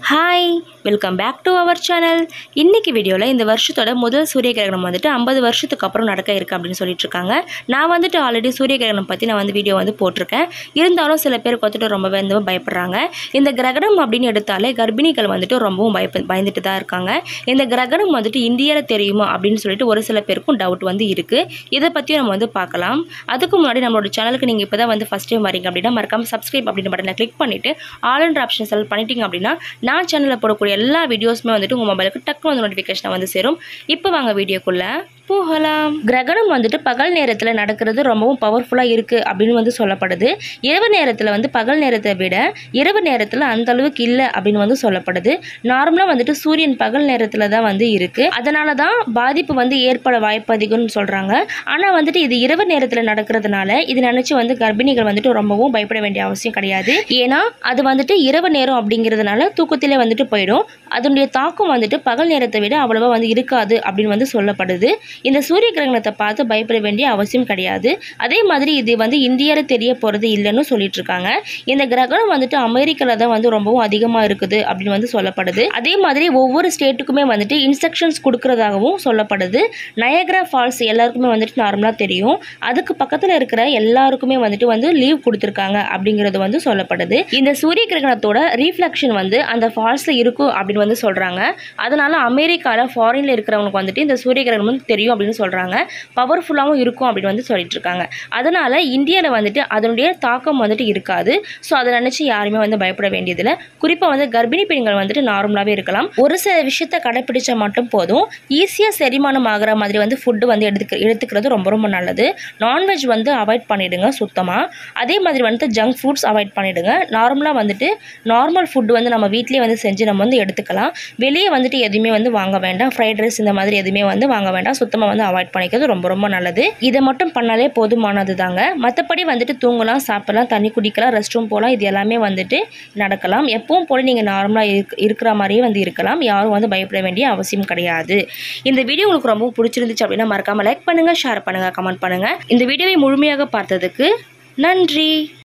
hi welcome back to our channel இன்னைக்கு வீடியோவில் இந்த வருஷத்தோட முதல் சூரிய கிரகணம் வந்துட்டு ஐம்பது வருஷத்துக்கு அப்புறம் நடக்க இருக்குது அப்படின்னு சொல்லிட்டு இருக்காங்க நான் வந்துட்டு ஆல்ரெடி சூரிய கிரகணம் பற்றி நான் வந்து வீடியோ வந்து போட்டிருக்கேன் இருந்தாலும் சில பேருக்கு வந்துட்டு ரொம்ப வந்து பயப்படுறாங்க இந்த கிரகணம் அப்படின்னு எடுத்தாலே கர்ப்பிணிகள் வந்துட்டு ரொம்பவும் பயப்ப பயந்துட்டு தான் இருக்காங்க இந்த கிரகணம் வந்துட்டு இந்தியாவில் தெரியுமா அப்படின்னு சொல்லிட்டு ஒரு சில பேருக்கும் டவுட் வந்து இருக்குது இதை பற்றியும் நம்ம வந்து பார்க்கலாம் அதுக்கு முன்னாடி நம்மளோட சேனலுக்கு நீங்கள் இப்போ தான் வந்து ஃபஸ்ட் டைம் வரீங்க அப்படின்னா மறக்காம சப்ஸ்கிரைப் அப்படின்னு பட்டனை கிளிக் பண்ணிவிட்டு ஆல் அண்ட் ஆப்ஷன் செலக்ட் பண்ணிட்டீங்க அப்படின்னா நான் சேனலில் போடக்கூடிய எல்லா வீடியோஸுமே வந்துட்டு உங்கள் மொபைலுக்கு டக்கு வந்து நோட்டிஃபிகேஷன் வந்து சேரும் இப்போ வாங்க வீடியோக்குள்ளே போகலாம் கிரகணம் வந்துட்டு பகல் நேரத்தில் நடக்கிறது ரொம்பவும் பவர்ஃபுல்லாக இருக்குது அப்படின்னு வந்து சொல்லப்படுது இரவு நேரத்தில் வந்து பகல் நேரத்தை விட இரவு நேரத்தில் அந்த அளவுக்கு இல்லை அப்படின்னு வந்து சொல்லப்படுது நார்மலாக வந்துட்டு சூரியன் பகல் நேரத்தில் தான் வந்து இருக்குது அதனால தான் பாதிப்பு வந்து ஏற்பட வாய்ப்பு அதிகம்னு சொல்கிறாங்க ஆனால் வந்துட்டு இது இரவு நேரத்தில் நடக்கிறதுனால இது நினச்சி வந்து கர்ப்பிணிகள் வந்துட்டு ரொம்பவும் பயப்பட வேண்டிய அவசியம் கிடையாது ஏன்னா அது வந்துட்டு இரவு நேரம் அப்படிங்கிறதுனால தூக்கத்திலே வந்துட்டு போயிடும் அதனுடைய தாக்கம் வந்துட்டு பகல் நேரத்தை விட அவ்வளவா வந்து இருக்காது அப்படின்னு வந்து சொல்லப்படுது இந்த சூரிய கிரகணத்தை பார்த்து பயப்பட வேண்டிய அவசியம் கிடையாது அதே மாதிரி இது வந்து இந்தியாவில் தெரிய போகிறது இல்லைன்னு சொல்லிட்டு இருக்காங்க இந்த கிரகணம் வந்துட்டு அமெரிக்காவில் தான் வந்து ரொம்பவும் அதிகமாக இருக்குது அப்படின்னு வந்து சொல்லப்படுது அதே மாதிரி ஒவ்வொரு ஸ்டேட்டுக்குமே வந்துட்டு இன்ஸ்ட்ரக்ஷன்ஸ் கொடுக்கறதாகவும் சொல்லப்படுது நயக்ரா ஃபால்ஸ் எல்லாருக்குமே வந்துட்டு நார்மலாக தெரியும் அதுக்கு பக்கத்தில் இருக்கிற எல்லாருக்குமே வந்துட்டு வந்து லீவ் கொடுத்துருக்காங்க அப்படிங்கிறது வந்து சொல்லப்படுது இந்த சூரிய கிரகணத்தோட ரீஃப்ளெக்ஷன் வந்து அந்த ஃபால்ஸில் இருக்கும் அப்படின்னு வந்து சொல்கிறாங்க அதனால அமெரிக்காவில் ஃபாரினில் இருக்கிறவங்களுக்கு வந்துட்டு இந்த சூரிய கிரகணம் வந்து தெரியும் அப்படின்னு சொல்கிறாங்க பவர்ஃபுல்லாகவும் இருக்கும் அப்படின்னு வந்து சொல்லிட்டு இருக்காங்க அதனால இந்தியாவில் வந்துட்டு அதனுடைய தாக்கம் வந்துட்டு இருக்காது ஸோ அதை நினச்சி யாருமே வந்து பயப்பட வேண்டியதில்லை குறிப்பாக வந்து கர்ப்பிணி பெண்கள் வந்துட்டு நார்மலாகவே இருக்கலாம் ஒரு சில விஷயத்தை கடைப்பிடிச்சா மட்டும் போதும் ஈஸியாக செரிமானம் ஆகிற மாதிரி வந்து ஃபுட்டு வந்து எடுத்துக்க எடுத்துக்கிறது ரொம்ப ரொம்ப நல்லது நான்வெஜ் வந்து அவாய்ட் பண்ணிடுங்க சுத்தமாக அதே மாதிரி வந்துட்டு ஜங்க் ஃபுட்ஸ் அவாய்ட் பண்ணிடுங்க நார்மலாக வந்துட்டு நார்மல் ஃபுட் வந்து நம்ம வீட்டிலேயே வந்து செஞ்சு நம்ம வந்து எடுத்துக்கலாம் வெளியே வந்துட்டு எதுவுமே வந்து வாங்க வேண்டாம் ஃப்ரைட் ரைஸ் இந்த மாதிரி எதுவுமே வந்து வாங்க வேண்டாம் சுத்தமாக வந்து அவாய்ட் பண்ணிக்கிறது ரொம்ப ரொம்ப நல்லது இதை மட்டும் பண்ணாலே போதுமானது தாங்க மற்றபடி வந்துட்டு தூங்கலாம் சாப்பிடலாம் தண்ணி குடிக்கலாம் ரெஸ்ட் ரூம் போகலாம் இது எல்லாமே வந்துட்டு நடக்கலாம் எப்பவும் போல நீங்கள் நார்மலாக இருக் இருக்கிற மாதிரியே வந்து இருக்கலாம் யாரும் வந்து பயப்பட வேண்டிய அவசியம் கிடையாது இந்த வீடியோ உங்களுக்கு ரொம்ப பிடிச்சிருந்துச்சு அப்படின்னா மறக்காமல் லைக் பண்ணுங்கள் ஷேர் பண்ணுங்கள் கமெண்ட் பண்ணுங்கள் இந்த வீடியோவை முழுமையாக பார்த்ததுக்கு நன்றி